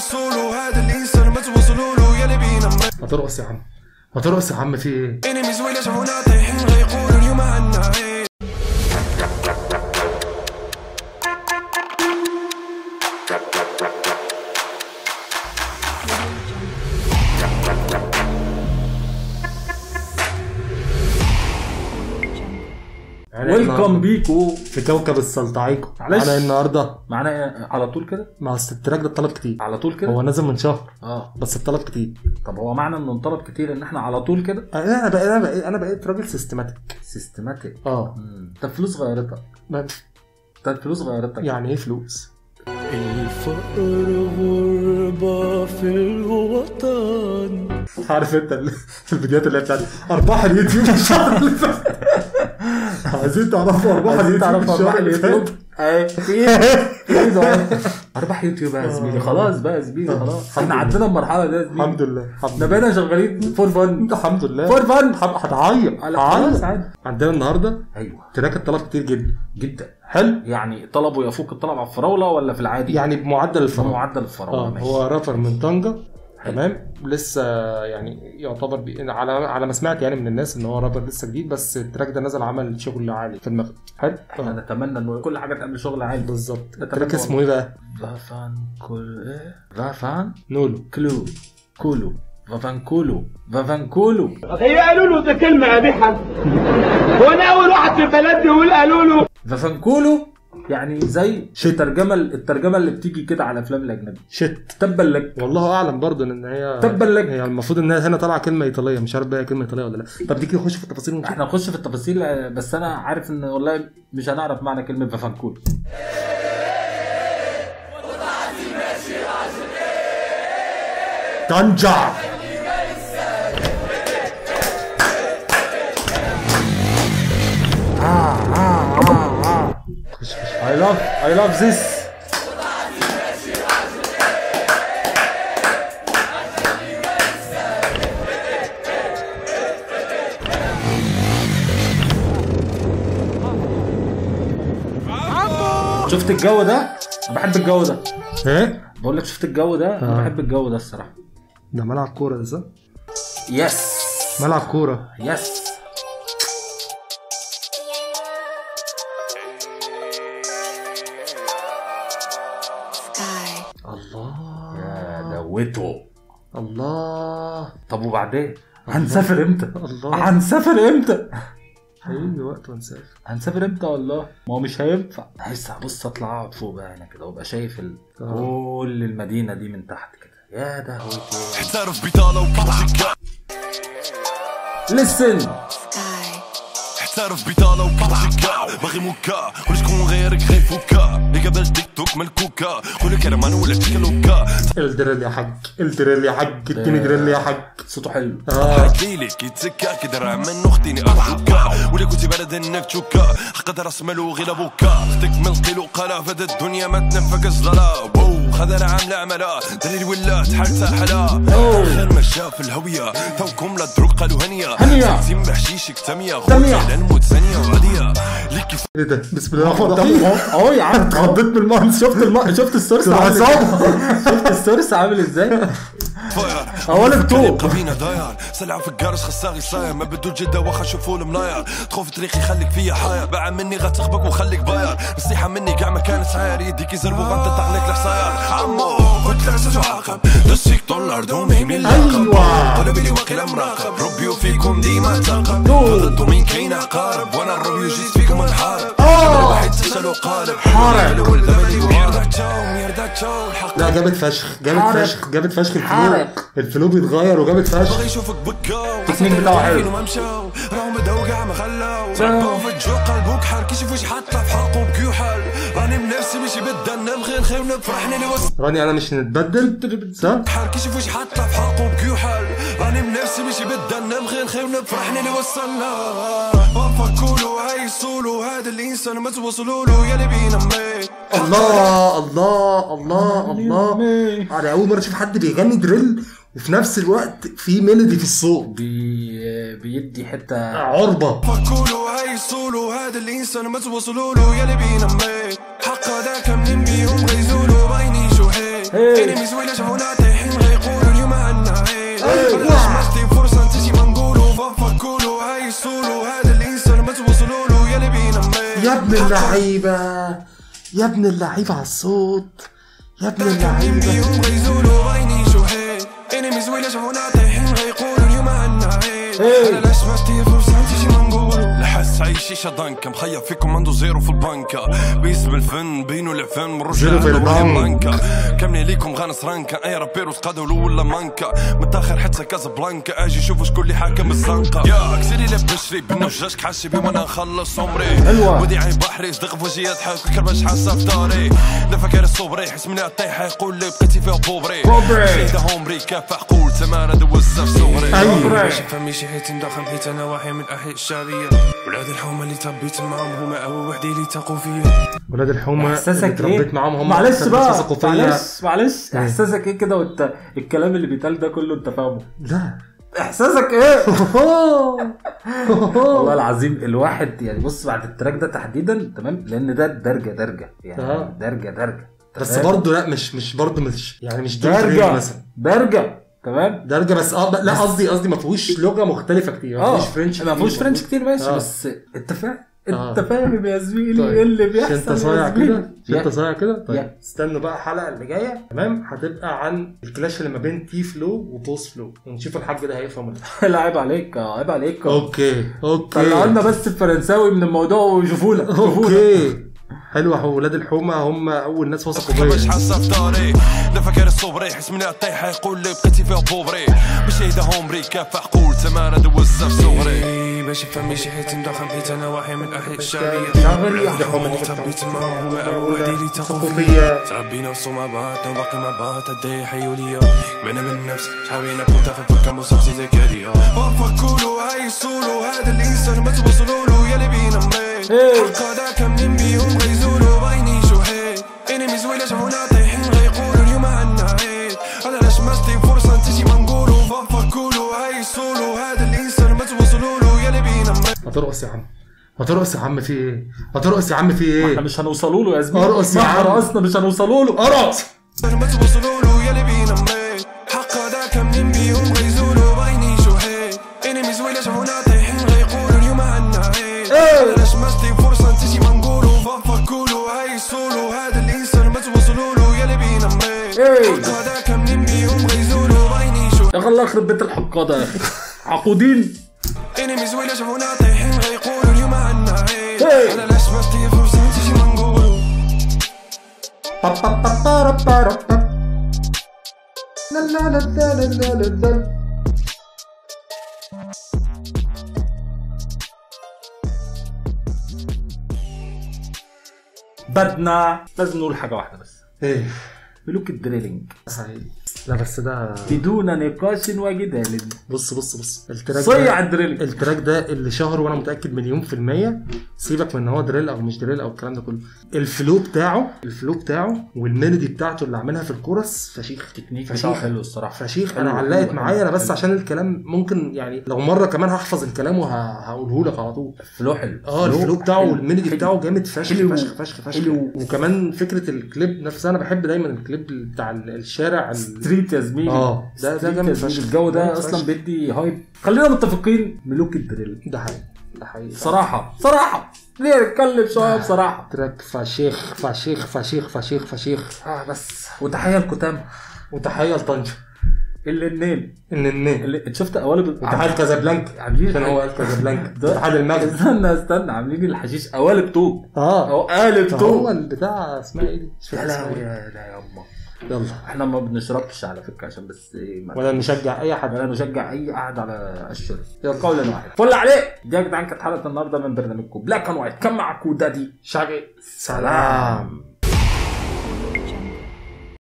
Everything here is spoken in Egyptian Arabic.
هيصولوا هذا الانسان ما توصلوا له يا اللي بينا ما ترقص يا عم ما ترقص يا عم في ايه انميز ولا شافونا طايحين غيقولوا اليوم عنا عيد ويلكم بيكو في كوكب السلطعيكو معلش. انا النهارده معانا إيه؟ على طول كده مع التراك ده اتطلب كتير على طول كده هو نازل من شهر اه بس اتطلب كتير طب هو معنى انه انطلب كتير ان احنا على طول كده انا بقيت انا بقيت انا بقيت راجل سيستماتيك سيستماتيك اه طب فلوس غيرتك ما- طب فلوس غيرتك يعني ايه فلوس الفقر غربة في الوطن عارف انت ال- الفيديوهات اللي هي بتاعت ارباح اليوتيوب الشهر اللي فات عايزين تعرفوا ارباح عايزين اليوتيوب تعرفوا الشهر ارباح اللي اليوتيوب فات ايه في ايه في ايه ده ارباح يوتيوب يا زميلي خلاص بقى يا زميلي خلاص احنا عدينا المرحله دي يا زميلي الحمد لله الحمد احنا لله بقينا شغالين فور فن الحمد لله فور فن حب- هتعيط خلاص هتعيط عادي عندنا النهارده ايوه تراك اتطلب كتير جدا جدا حلو يعني طلبه يفوق الطلب على الفراوله ولا في العادي؟ يعني بمعدل الفراغ بمعدل الفراوله اه ماشي هو رابر من طنجة تمام لسه يعني يعتبر بي... على على ما سمعت يعني من الناس ان هو رابر لسه جديد بس التراك ده نزل عمل شغل عالي في المغرب حلو احنا آه. نتمنى انه كل حاجه تعمل شغل عالي بالظبط نتمنى التراك اسمه ايه بقى؟ فافان كل ايه فافان نولو كلو كولو فافان كولو فافان كولو هي قالوا له ده كلمة قبيحة وانا اول واحد في البلد يقول قالوا له فافان كولو يعني زي الترجمه الترجمه اللي بتيجي كده على الافلام الاجنبي شت تبا لك والله اعلم برضه ان هي تبا لك. هي المفروض انها هنا طالعه كلمه ايطاليه مش عارف بقى هي كلمه ايطاليه ولا لا طب دي كده نخش في التفاصيل ونشوف. احنا نخش في التفاصيل آه، بس انا عارف ان والله مش هنعرف معنى كلمه فافان كولو طنجة خش خش I love I love this شفت الجو ده؟ انا بحب الجو ده ايه؟ بقول لك شفت الجو ده؟ انا آه. بحب الجو ده الصراحه ده ملعب كوره ده صح؟ يس ملعب كوره يس الله يا دوته الله طب وبعدين؟ هنسافر امتى؟ الله هنسافر امتى؟ هيجي وقت ونسافر هنسافر امتى والله؟ ما هو مش هينفع لسه بص اطلع اقعد فوق بقى هنا كده وابقى شايف ال... آه. كل المدينه دي من تحت كده يا ده هو احترف بطالة وكاتشيكا لسن احترف بطالة وكاتشيكا باغي موكا ولشكون غيرك غير فوكا اللي قبل تيك توك ملكوكا قولي كرمان ولا تكلوكا الدريل يا حاج الدريل يا حاج اديني دريل يا حاج صوته حلو اه حكيلي كي تسكا كي درع من اختيني ارجوكا ولا كنتي بلد انك تشوكا حقد راس مالو غير ابوكا اختك من القيلو قالا فهاد الدنيا ما تنفق زلالا وو خذ عاملة عملا دليل ولات حالتها حلا خير ما شاف الهوية توكم لا دروك قالوا هنية هنية. سيم بحشيشك تمية تمية. خويا لنموت ثانية وغادية ليكي ايه ده بسم الله الرحمن الرحيم اهو يا عم اتخضيت من المهندس شفت الم... شفت السورس كده عامل عصابة. ازاي؟ شفت السورس عامل ازاي؟ فاير أولك طوب. قبينا داير سلعة في الكارش خساغي صاير ما بدو الجدة واخا شوفوا المناير تخوف طريقي خليك فيا حاير باع مني غتخبك وخليك باير نصيحة مني كاع ما كانت عاير يديك يزربوا غنطط عليك الحصاير عمو قلت لعسى تعاقب دسيك دولار دومي من أيوة. قلبي لي واقيلا مراقب ربي وفيكم ديما تلقب ضدو مين كاين عقارب وانا الربي جيت فيكم نحارب شبر واحد تسال وقالب حارب الولد بدي ويردك تشاو يردك تشاو الحق لا جابت فشخ جابت حارق. فشخ جابت فشخ الفلو حارق. الفلو بيتغير وجابت فشخ باغي يشوفك بكاو التكنيك بتاعه حلو. ما مشاو راهم بداو كاع ما خلاو تشاو. رباو في الجو قلبو كحال كيشوفوا شي حاطه في حلقو بكيوحال راني بنفسي ماشي بدنا نبغي نخير ونفرحني اللي وسط راني انا مش نتبدل صح؟ حال كيشوفوا شي حاطه في حلقو بكيوحال راني بنفسي ماشي بدنا نبغي نخير ونفرحني اللي وصلنا وفكولو هيصولو هذا الانسان ما توصلوا له يا اللي بينا ميت الله الله الله الله انا اول مره اشوف حد بيغني دريل وفي نفس الوقت في ميلودي في الصوت بي... بيدي حته عربه فكولو هيصولو هذا الانسان ما توصلوا له يا اللي بينا ميت حق هذاك من بيهم غيزولو باينين شوحين هي. انمي زويله شافونا ابن اللعيبه يا ابن اللعيبه على الصوت يا ابن اللعيبه يوم غيزولوا باينين شوحين انمي زويلة شافونا طايحين غيقولوا اليوم عنا عيد انا لاش ما ستي فرصة انت شي ما نقول لحس عايش شيشة ضنكة مخيب فيكم عنده زيرو في البنكة باسم الفن بينو العفن مروش زيرو في البنك. كاملين ليكم غانس رانكا اي رابيروس قادوا ولا مانكا متاخر حتى كازابلانكا اجي شوفوا شكون اللي حاكم الزنقة يا كسيري لي بشري بالنجاش كحشي بي وانا نخلص عمري حلوة. ودي عين بحري صدق في وجهي يضحك الكرباش حاسه في داري لا فاكر الصبري حس مني الطيحة يقول لي بقيتي فيها بوبري بوبري. شهيدة عمري كافح قول تمارة دوزة في صغري أيوة. ماشي فمي شي حيت ندخل حيت انا واحد من الاحياء الشعبية ولاد الحومة اللي تربيت معاهم هما اول وحدي اللي تاقوا فيا ولاد الحومه اللي احساسك ايه اتربيت معاهم هم معلش أكتر بقى ناس وثقوا فيا. معلش معلش احساسك ايه كده وانت الكلام اللي بيتقال ده كله انت فاهمه لا احساسك ايه والله العظيم الواحد يعني بص بعد التراك ده تحديدا تمام لان ده درجه درجه يعني آه. درجه درجه بس تمام؟ برضه لا مش مش برضه مش يعني مش دول درجه فريند مثلا درجه تمام درجه بس اه لا قصدي قصدي ما فيهوش لغه مختلفه كتير ما اه فيهوش فرنش ما فيهوش كتير. فرنش كتير ماشي آه. بس انت فاهم آه. انت فاهم يا زميلي طيب. ايه اللي مش بيحصل انت يا صايع زميلي؟ كده مش انت يا- صايع كده طيب يا. استنوا بقى الحلقه اللي جايه تمام هتبقى عن الكلاش اللي ما بين تي فلو وبوست فلو ونشوف الحاج ده هيفهم ولا لا. لا عيب عليك اه عيب عليك اه. اوكي اوكي طلعوا لنا بس الفرنساوي من الموضوع وشوفونا شوفونا اوكي حلو هو ولاد الحومه هم اول ناس وثقوا كرباش بيا حاسه في داري لا فاكر الصبري حس مني الطيحة يقول لي بقيتي فيها بوبري بشهيدة عمري كافح قول تمارة دوزة في صغري باش فمي شي حيت ندخل حيت انا واحد من الاحياء الشعبية شعبية. ولاد الحومة اللي تربيت معاهم هما اول وحدي اللي تاقوا وثقوا فيا فيا تربينا وصو مع بعضنا وباقي مع بعض قدي حيوا ليا بنا من نفس شعبينا كنت في الفكة مصابسي زكريا وفكولو هاي السولو هذا الانسان ما توصلوا له يا اللي بينا ميت إيه. حلقة دا كاملين بيهم غيزولو باينين شوحين انمي زويلة شافونا طايحين غيقولوا اليوم عنا عيد انا لاش ما ستي فرصة نتيجي ما نقولو فكولو هاي السولو هذا الانسان ما توصلوا له يا اللي بينا ميت هترقص يا عم هترقص يا عم في ايه هترقص يا عم في احنا ايه مش هنوصلوا له يا زميلي ارقص يا مهما عم. رقصنا مش هنوصلوا له ارقص ما توصلوا له يا اللي بينا ميت حقا دا كاملين بيهم غيزولو باينين شوحين انمي زويلة شافونا طايحين غيقولوا اليوم عنا عيد انا لاش ما ستي فرصة نتيجي ما نقولو فكولو هاي السولو هذا الانسان ما توصلوا له يا اللي بينا ميت إيه. حقا دا كاملين بيهم غيزولو باينين شوحين يا اخي الله يخرب بيت الحقاده يا اخي عقودين انمي زويلة شافونا طايحين غيقولوا اليوم عنا عيد إيه. انا لاش ما ستي فرصة نتيجي ما نقولو لا لا لا لا لا لا لا بدنا لازم نقول حاجه واحده بس ايه ملوك الدريلينج صحيح لا بس ده بدون نقاش وجدال بص بص بص التراك صيع ده الدريلينج التراك ده اللي شهر وانا متاكد مليون في المية سيبك من ان هو دريل او مش دريل او الكلام ده كله الفلو بتاعه الفلو بتاعه والميلودي بتاعته اللي عاملها في الكورس فشيخ تكنيك فشيخ. بتاعه حلو الصراحه فشيخ حلو، انا حلو، علقت حلو، معايا انا بس حلو. عشان الكلام ممكن يعني لو مره كمان هحفظ الكلام وهقوله لك على طول فلو حلو اه الفلو بتاعه حلو، والميلودي حلو. بتاعه جامد فشخ حلو. فشخ فشخ فشخ حلو. وكمان فكره الكليب نفسها انا بحب دايما الكليب بتاع الشارع ال- ستريت يا زميلي اه ده ده ستريت جامد يا زميلي. فشخ الجو جامد ده اصلا فشخ. بيدي هايب خلينا متفقين ملوك الدريل ده حقيقي ده حقيقي صراحه صراحه ليه نتكلم شويه بصراحه تراك فشيخ فشيخ فشيخ فشيخ فشيخ اه بس وتحيه لكتام وتحيه لطنجة اللي النين ان النيل اللي انت شفت قوالب وتحيه لكازابلانكا عاملين عشان هو قال كازابلانكا ده- وتحيه للمغرب استنى استنى عاملين الحشيش قوالب طوب اه او قالب هو طوب البتاع اسمها ايه دي؟ مش يا فاكر اسمها لهوي إيه. يا لا يا امه يلا احنا ما بنشربش على فكره عشان بس ايه ما- ولا نشجع اي حد ولا نشجع اي قعد على الشرب يلا. قولا واحد فل عليك دي يا جدعان كانت حلقه النهارده من برنامجكم بلاك اند وايت كان معاكم دادي شعبي سلام